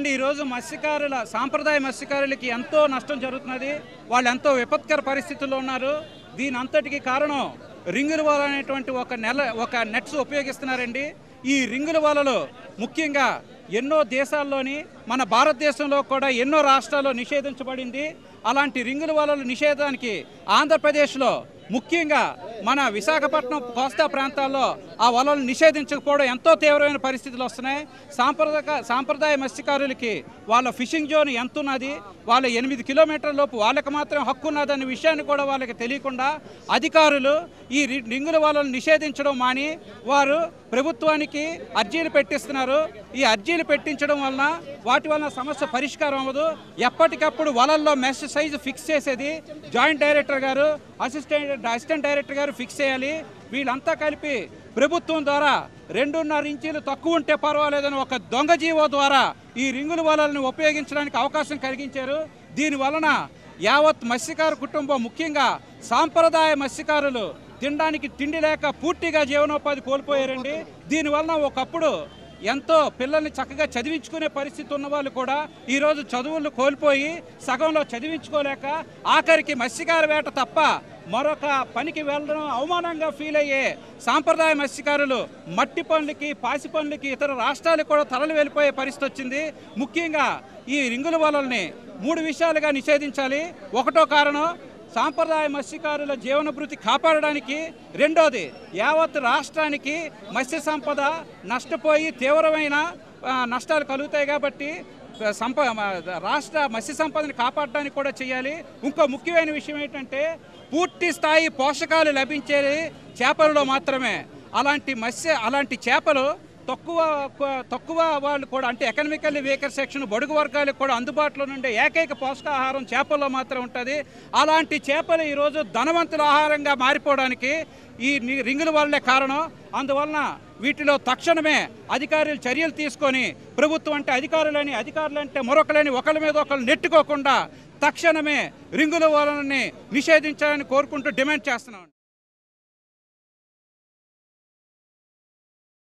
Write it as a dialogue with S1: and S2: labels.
S1: ఈరోజు మత్స్యకారుల సాంప్రదాయ మత్స్యకారులకి ఎంతో నష్టం జరుగుతున్నది వాళ్ళు ఎంతో విపత్కర పరిస్థితుల్లో ఉన్నారు దీని అంతటికి కారణం రింగుల వల అనేటువంటి ఒక నెల ఒక నెట్స్ ఉపయోగిస్తున్నారండి ఈ రింగుల వలలు ముఖ్యంగా ఎన్నో దేశాల్లోని మన భారతదేశంలో కూడా ఎన్నో రాష్ట్రాల్లో నిషేధించబడింది అలాంటి రింగుల వలలు నిషేధానికి ఆంధ్రప్రదేశ్లో ముఖ్యంగా మన విశాఖపట్నం కోస్తా ప్రాంతాల్లో ఆ వలలు నిషేధించకపోవడం ఎంతో తీవ్రమైన పరిస్థితులు వస్తున్నాయి సాంప్రదాయ సాంప్రదాయ మత్స్యకారులకి వాళ్ళ ఫిషింగ్ జోన్ ఎంత ఉన్నది వాళ్ళ ఎనిమిది కిలోమీటర్ల లోపు వాళ్ళకి మాత్రం హక్కు ఉన్నదనే విషయాన్ని కూడా వాళ్ళకి తెలియకుండా అధికారులు ఈ రి- రింగుల వలలు నిషేధించడం మాని వారు ప్రభుత్వానికి అర్జీలు పెట్టిస్తున్నారు ఈ అర్జీలు పెట్టించడం వలన వాటి వలన సమస్య పరిష్కారం అవ్వదు ఎప్పటికప్పుడు వలల్లో మెస్ సైజు ఫిక్స్ చేసేది జాయింట్ డైరెక్టర్ గారు అసిస్టెంట్ అసిస్టెంట్ డైరెక్టర్ గారు ఫిక్స్ చేయాలి వీళ్ళంతా కలిపి ప్రభుత్వం ద్వారా రెండున్నర ఇంచీలు తక్కువ ఉంటే పర్వాలేదని ఒక దొంగ జీవో ద్వారా ఈ రింగుల వలలను ఉపయోగించడానికి అవకాశం కలిగించారు దీని వలన యావత్ మత్స్యకారు కుటుంబం ముఖ్యంగా సాంప్రదాయ మత్స్యకారులు తినడానికి తిండి లేక పూర్తిగా జీవనోపాధి కోల్పోయారండి దీనివలన ఒకప్పుడు ఎంతో పిల్లల్ని చక్కగా చదివించుకునే పరిస్థితి ఉన్న వాళ్ళు కూడా ఈరోజు చదువులు కోల్పోయి సగంలో చదివించుకోలేక ఆఖరికి మత్స్యకార వేట తప్ప మరొక పనికి వెళ్ళడం అవమానంగా ఫీల్ అయ్యే సాంప్రదాయ మత్స్యకారులు మట్టి పనులకి పాసి పనులకి ఇతర రాష్ట్రాలకు కూడా తరలి వెళ్ళిపోయే పరిస్థితి వచ్చింది ముఖ్యంగా ఈ రింగుల వలల్ని మూడు విషయాలుగా నిషేధించాలి ఒకటో కారణం సాంప్రదాయ మత్స్యకారుల జీవనభృతి కాపాడడానికి రెండోది యావత్ రాష్ట్రానికి మత్స్య సంపద నష్టపోయి తీవ్రమైన ఆ, నష్టాలు కలుగుతాయి కాబట్టి ఆ, సంప మ, రాష్ట్ర మత్స్య సంపదని కాపాడడానికి కూడా చేయాలి ఇంకో ముఖ్యమైన విషయం ఏంటంటే పూర్తి స్థాయి పోషకాలు లభించేది చేపలలో మాత్రమే అలాంటి మత్స్య అలాంటి చేపలు తక్కువ తక్కువ వాళ్ళు కూడా అంటే ఎకనామికల్లీ వీకర్ సెక్షన్ బడుగు వర్గాలకు కూడా అందుబాటులో ఉండే ఏకైక పోషకాహారం చేపల్లో మాత్రం ఉంటుంది అలాంటి చేపలు ఈరోజు ధనవంతుల ఆహారంగా మారిపోవడానికి ఈ ని- రింగుల వల్లే కారణం అందువలన వీటిలో తక్షణమే అధికారులు చర్యలు తీసుకొని ప్రభుత్వం అంటే అధికారులని అధికారులు అంటే మరొకలని ఒకరి మీద ఒకరు నెట్టుకోకుండా తక్షణమే రింగుల వలనని నిషేధించాలని కోరుకుంటూ డిమాండ్ చేస్తున్నాం